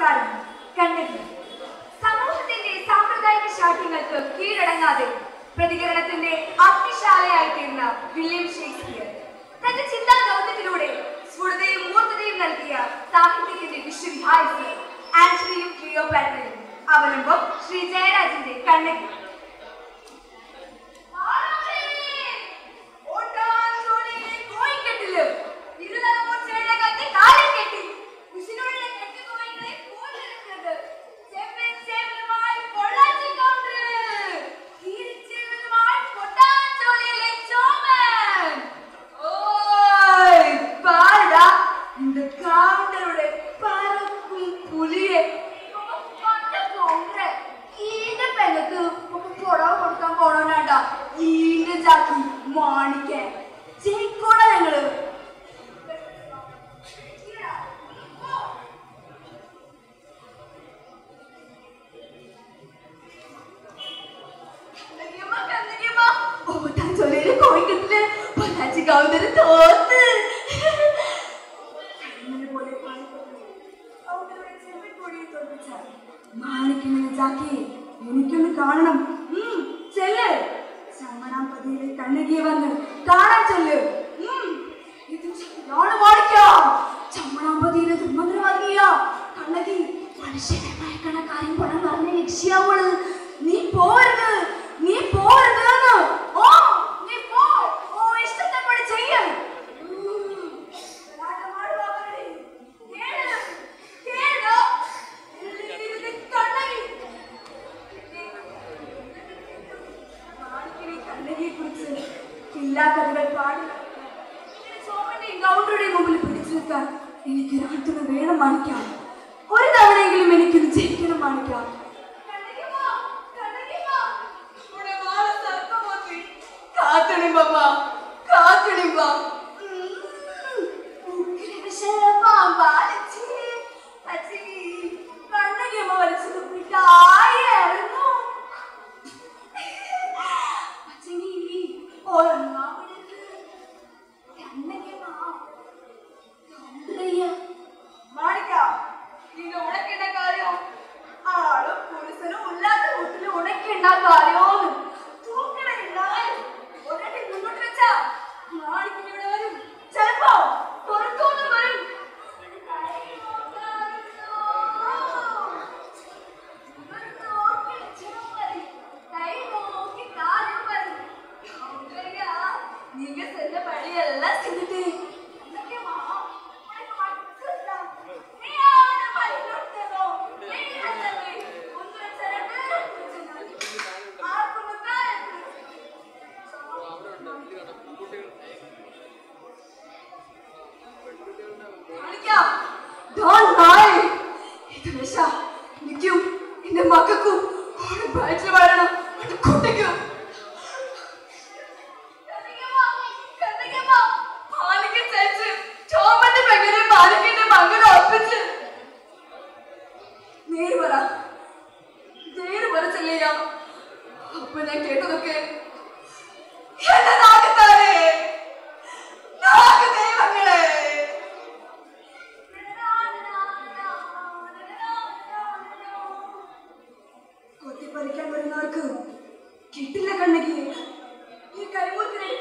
നമസ്കാരം കണ്ണകി സമൂഹത്തിന്റെ സാമ്പ്രദായിക ശാഠ്യങ്ങൾക്ക് കീഴടങ്ങാതെ പ്രതികരണത്തിന്റെ അഗ്നിശാലയായി തീർന്ന വില്യം ഷേക്സ്പിയർ തന്റെ ചിന്താ ദൗത്യത്തിലൂടെ സ്ഫുടതയും മൂർത്തതയും നൽകിയ സാഹിത്യത്തിന്റെ വിശ്വവിഹായസ് ആന്റണിയും ക്ലിയോപാട്രയും അവലംബം ശ്രീ ജയരാജന്റെ കണ്ണകി കൗണ്ടറുടെ പരക്കും പുലിയെ ഈന്റെ പെങ്ങൾക്ക് പുടവ കൊടുക്കാൻ പോണോനാണ്ട ഈന്റെ ജാക്കി മാണിക്കാൻ ജയിക്കോട ഞങ്ങള് കോഴിക്കട്ടില് പൊന്നാച്ചി കൗണ്ടര് തോത്ത് കണ്ണനെ പോലെ കൗണ്ടറുടെ ചെവിക്കൊടിയെ തോൽപ്പിച്ചാൽ മാണിക്കുന്ന ജാക്കി എനിക്കൊന്ന് കാണണം ഉം, ചെല്ല് ചമ്മണാമ്പതിയിലെ കണ്ണകിയെ വന്ന് കാണാൻ ചെല്ല് ഉം, ഇത് ശരിയാണ് മാണിക്ക ചമ്മണാമ്പതിയിലെ ദുർമന്ത്രവാദിയ കണ്ണകി മനുഷ്യനെ മയക്കണ കാര്യം പണം പറഞ്ഞ ലക്ഷ്യാവള് നീ പോരുത് നീ പോരുത് എന്ന്. ഓ നീ പോ ഓ ഇഷ്ടത്തെപ്പടി ചെയ്യ ഉം, രാജമാട് ബാബുകളെ, കേള്, കേള്. ഇത് കണ്ണകി മാണിക്കിനെ കണ്ണകിയെ കുറിച്ച് എല്ലാ കഥകൾ പാടി സോമന്റെയും ഗൗണ്ടറുടെയും മുമ്പിൽ പിടിച്ചു നിൽക്കാൻ എനിക്ക് രാത്രി വേണം മാണിക്കാം ഒരു തവണയെങ്കിലും എനിക്കിത് ജയിക്കണം മാണിക്കാം കാത്തണി ബാബ കാത്തണി ബാ കണ്ണകിയമ്മ വലിച്ചത് പിട്ടായിരുന്നു അച്ഛനീ ഉറങ്ങാൻ വിടരുത്. കണ്ണകിയമ്മ കണ്ടയ്യ. മാണിക്ക, ഇത് ഉണക്കേണ്ട കാര്യം ആളും പുരുഷനും ഇല്ലാത്ത വീട്ടിൽ ഉണക്കേണ്ട കാര്യോന്ന് തൂക്കണ എല്ലാരും ഒരടി മുന്നോട്ട് വെച്ചാ മാണിക്കിന് ഇവിടെ വരും ചിലപ്പോ പുറത്തുനിന്ന് വരും நீங்க செஞ்ச பழி எல்லாம் செஞ்சுட்டு എനിക്കും എന്റെ മക്കൾക്കും ഒരു വയറ്റിൽ വരണം ഒരു കുട്ടിക്കും നേര് പറ നേര് പറ ചെല്ലിയ അപ്പൊ ഞാൻ കേട്ടതൊക്കെ എന്റെ നാഗത്താരെ നാഗദൈവങ്ങളെ കൊത്തിപ്പറിക്കാൻ വരുന്നവർക്ക് കിട്ടില്ല കണ്ണകി ഈ കരിമൂത്തിനെ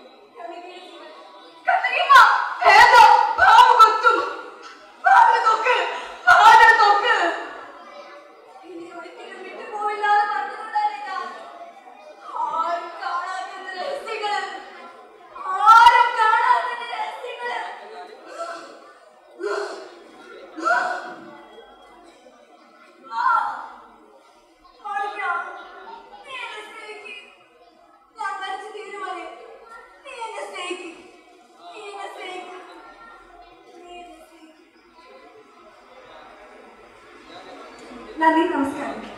ഞാൻ മരിച്ചു തീരുമാനം നീ എന്നെ സ്നേഹിക്കും നീ എന്നെ സ്നേഹിക്കും നീ എന്നെ സ്നേഹിക്കും നന്ദി നമസ്കാരം